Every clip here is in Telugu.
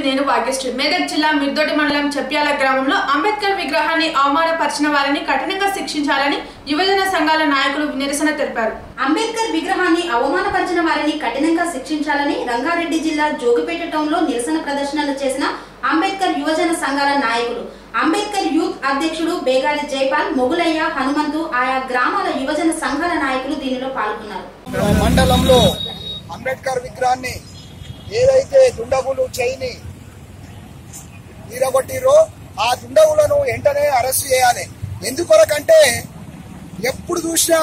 నేను భాగ్యశ్రీ మెదక్ జిల్లా మిర్దోటి మండలం చెప్ప్యాల గ్రామంలో అంబేద్కర్ విగ్రహాన్ని అవమానపరిచిన వారిని కఠినంగా శిక్షించాలని యువజన సంఘాల నాయకులు నిరసన తెలిపారు అంబేద్కర్ విగ్రహాన్ని అవమానపరిచిన వారిని కఠినంగా శిక్షించాలని రంగారెడ్డి జిల్లా జోగిపేట టౌన్ లో నిరసన ప్రదర్శనలు చేసిన అంబేద్కర్ యువజన సంఘాల నాయకులు అంబేద్కర్ యూత్ అధ్యక్షుడు బేగాలి జైపాల్ మొగులయ్య హనుమంతు ఆయా గ్రామాల యువజన సంఘాల నాయకులు దీనిలో పాల్గొన్నారు మండలంలో అంబేద్కర్ విగ్రహాన్ని ఏదైతే దుండగులు చేయని తీరగొట్టిరో ఆ దుండగులను వెంటనే అరెస్ట్ చేయాలి ఎందుకొరకంటే ఎప్పుడు చూసినా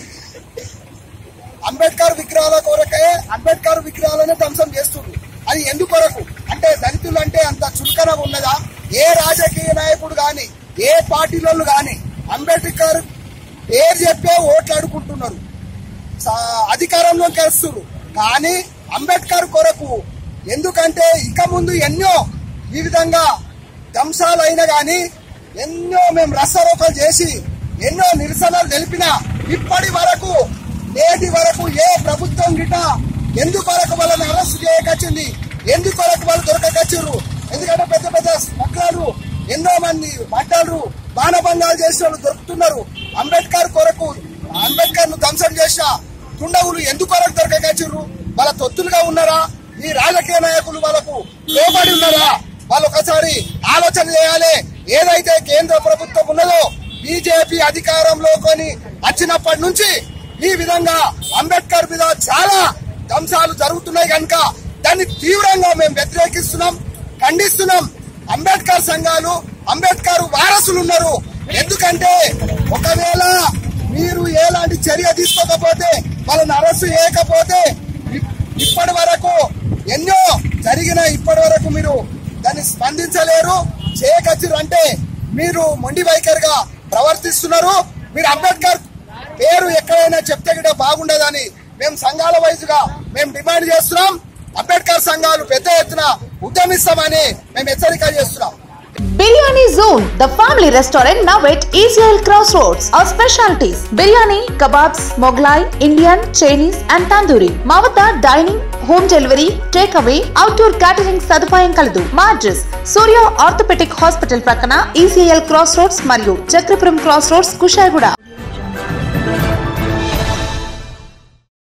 అంబేద్కర్ విగ్రహాల కొరకే అంబేద్కర్ విగ్రహాలనే ధ్వంసం చేస్తుంది అది ఎందుకొరకు అంటే దళితులు అంటే అంత చులకన ఉన్నదా ఏ రాజకీయ నాయకుడు గాని ఏ పార్టీలలో గాని అంబేద్కర్ పేరు చెప్పే ఓట్లు అడుకుంటున్నారు సా- అధికారంలోకి వస్తున్నారు కానీ అంబేద్కర్ కొరకు ఎందుకంటే ఇక ముందు ఎన్నో ఈ విధంగా ధ్వంసాలు అయినా గాని ఎన్నో మేము రసరోకలు చేసి ఎన్నో నిరసనలు తెలిపిన ఇప్పటి వరకు నేటి వరకు ఏ ప్రభుత్వం గిట ఎందుకు వరకు వాళ్ళని అరెస్ట్ చేయకొచ్చింది ఎందుకు వరకు వాళ్ళు దొరకకొచ్చారు ఎందుకంటే పెద్ద పెద్ద స్మగ్లర్లు ఎన్నో మంది మంటలు బాణబంధాలు చేసిన వాళ్ళు దొరుకుతున్నారు అంబేద్కర్ కొరకు అంబేద్కర్ ను ధ్వంసం చేసిన దుండగులు ఎందుకు వరకు దొరకకొచ్చారు వాళ్ళ తొత్తులుగా ఉన్నారా ఈ రాజకీయ నాయకులు వాళ్ళకు లోబడి ఉన్నారా వాళ్ళు ఒకసారి ఆలోచన చేయాలి ఏదైతే కేంద్ర ప్రభుత్వం ఉన్నదో బీజేపీ అధికారంలో కొని వచ్చినప్పటి నుంచి ఈ విధంగా అంబేద్కర్ మీద చాలా ధ్వంసాలు జరుగుతున్నాయి కనుక దాన్ని తీవ్రంగా మేము వ్యతిరేకిస్తున్నాం ఖండిస్తున్నాం అంబేద్కర్ సంఘాలు అంబేద్కర్ వారసులు ఉన్నారు ఎందుకంటే ఒకవేళ మీరు ఎలాంటి చర్య తీసుకోకపోతే వాళ్ళని అరెస్ట్ చేయకపోతే ఇప్- ఇప్పటి వరకు ఎన్నో జరిగిన ఇప్పటి వరకు మీరు దాన్ని స్పందించలేరు చేయకచ్చిరు అంటే మీరు మొండి వైఖరిగా ప్రవర్తిస్తున్నారు మీరు అంబేద్కర్ పేరు ఎక్కడైనా చెప్తే కూడా బాగుండదని మేము సంఘాల వైజ్గా మేము డిమాండ్ చేస్తున్నాం అంబేద్కర్ సంఘాలు పెద్ద ఎత్తున ఉద్యమిస్తామని మేము హెచ్చరిక చేస్తున్నాం biryani zone the family restaurant now at ECIL cross roads our specialities biryani kebabs Mughlai Indian Chinese and tandoori మా వద్ద dining home delivery take away outdoor catering సదుపాయం కలదు మా అడ్రస్ సూర్య ఆర్థోపెటిక్ హాస్పిటల్ ప్రక్కన ఈసీఎల్ క్రాస్ రోడ్స్ మరియు చక్రపురం క్రాస్ రోడ్స్ కుషాయిగూడ